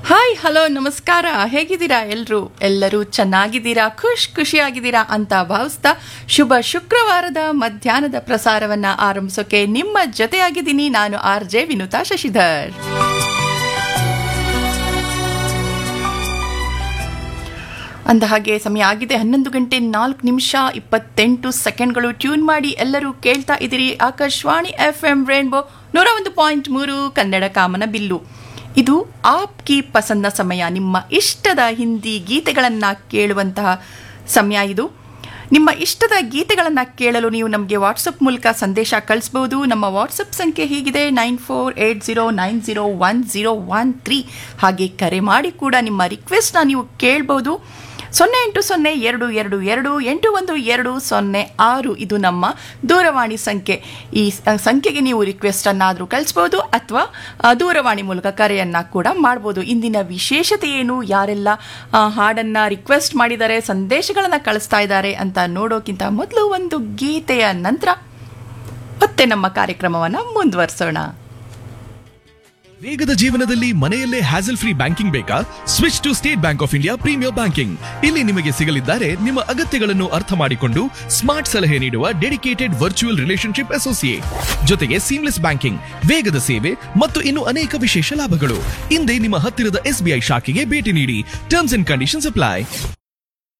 hi hello ನಮಸ್ಕಾರ ಹೇಗಿದ್ದೀರಾ ಎಲ್ಲರೂ ಎಲ್ಲರೂ ಚೆನ್ನಾಗಿದ್ದೀರಾ ಖುಷ್ ಖುಷಿಯಾಗಿದ್ದೀರಾ ಅಂತ ಭಾವಿಸ್ತಾ ಶುಭ ಶುಕ್ರವಾರದ ಮಧ್ಯಾಹ್ನದ ಪ್ರಸಾರವನ್ನ ಆರಂಭಿಸೋಕೆ ನಿಮ್ಮ ಜೊತೆಯಾಗಿದ್ದೀನಿ ನಾನು ಆರ್ ಜೆ ವಿನುತಾ ಶಶಿಧರ್ ಅಂದ ಹಾಗೆ ಸಮಯ ಆಗಿದೆ ಹನ್ನೊಂದು ಗಂಟೆ ನಾಲ್ಕು ನಿಮಿಷ ಇಪ್ಪತ್ತೆಂಟು ಸೆಕೆಂಡ್ಗಳು ಟ್ಯೂನ್ ಮಾಡಿ ಎಲ್ಲರೂ ಕೇಳ್ತಾ ಇದ್ದೀರಿ ಆಕಾಶವಾಣಿ ಎಫ್ ಎಂ ರೇನ್ಬೋ ನೂರ ಒಂದು ಪಾಯಿಂಟ್ ಮೂರು ಕನ್ನಡ ಕಾಮನ ಬಿಲ್ಲು ಇದು ಆಪ್ ಕಿ ಪಸಂದ ಸಮಯ ನಿಮ್ಮ ಇಷ್ಟದ ಹಿಂದಿ ಗೀತೆಗಳನ್ನು ಕೇಳುವಂತಹ ಸಮಯ ಇದು ನಿಮ್ಮ ಇಷ್ಟದ ಗೀತೆಗಳನ್ನು ಕೇಳಲು ನೀವು ನಮಗೆ ವಾಟ್ಸಪ್ ಮೂಲಕ ಸಂದೇಶ ಕಳಿಸ್ಬೋದು ನಮ್ಮ ವಾಟ್ಸಪ್ ಸಂಖ್ಯೆ ಹೀಗಿದೆ nine four eight zero nine zero one zero one three ಹಾಗೆ ಕರೆ ಮಾಡಿ ಕೂಡ ನಿಮ್ಮ ರಿಕ್ವೆಸ್ಟ್ನ ನೀವು ಕೇಳ್ಬೋದು ಸೊನ್ನೆ ಎಂಟು ಸೊನ್ನೆ ಎರಡು ಎರಡು ಎರಡು ಎಂಟು ಒಂದು ಎರಡು ಸೊನ್ನೆ ಆರು ಇದು ನಮ್ಮ ದೂರವಾಣಿ ಸಂಖ್ಯೆ ಈ ಸ- ಸಂಖ್ಯೆಗೆ ನೀವು ರಿಕ್ವೆಸ್ಟನ್ನಾದರೂ ಕಳಿಸ್ಬೋದು ಅಥವಾ ದೂರವಾಣಿ ಮೂಲಕ ಕರೆಯನ್ನು ಕೂಡ ಮಾಡ್ಬೋದು ಇಂದಿನ ವಿಶೇಷತೆ ಏನು ಯಾರೆಲ್ಲ ಆ, ಹಾಡನ್ನ ರಿಕ್ವೆಸ್ಟ್ ಮಾಡಿದ್ದಾರೆ ಸಂದೇಶಗಳನ್ನು ಕಳಿಸ್ತಾ ಇದ್ದಾರೆ ಅಂತ ನೋಡೋಕ್ಕಿಂತ ಮೊದಲು ಒಂದು ಗೀತೆಯ ನಂತರ ಮತ್ತೆ ನಮ್ಮ ಕಾರ್ಯಕ್ರಮವನ್ನು ಮುಂದುವರಿಸೋಣ ವೇಗದ ಜೀವನದಲ್ಲಿ ಮನೆಯಲ್ಲೇ ಹ್ಯಾಸಲ್ ಫ್ರೀ ಬ್ಯಾಂಕಿಂಗ್ ಬೇಕಾ switch to State Bank of India premier banking ಇಲ್ಲಿ ನಿಮಗೆ ಸಿಗಲಿದ್ದಾರೆ ನಿಮ್ಮ ಅಗತ್ಯಗಳನ್ನು ಅರ್ಥ ಮಾಡಿಕೊಂಡು ಸ್ಮಾರ್ಟ್ ಸಲಹೆ ನೀಡುವ ಡೆಡಿಕೇಟೆಡ್ ವರ್ಚುವಲ್ ರಿಲೇಶನ್ಶಿಪ್ ಅಸೋಸಿಯೇಟ್ ಜೊತೆಗೆ ಸೀಮ್ಲೆಸ್ ಬ್ಯಾಂಕಿಂಗ್ ವೇಗದ ಸೇವೆ ಮತ್ತು ಇನ್ನು ಅನೇಕ ವಿಶೇಷ ಲಾಭಗಳು ಹಿಂದೆ ನಿಮ್ಮ ಹತ್ತಿರದ ಎಸ್ಬಿಐ ಶಾಖೆಗೆ ಭೇಟಿ ನೀಡಿ ಟರ್ಮ್ಸ್ ಅಂಡ್ ಕಂಡೀಷನ್ಸ್ ಅಪ್ಲೈ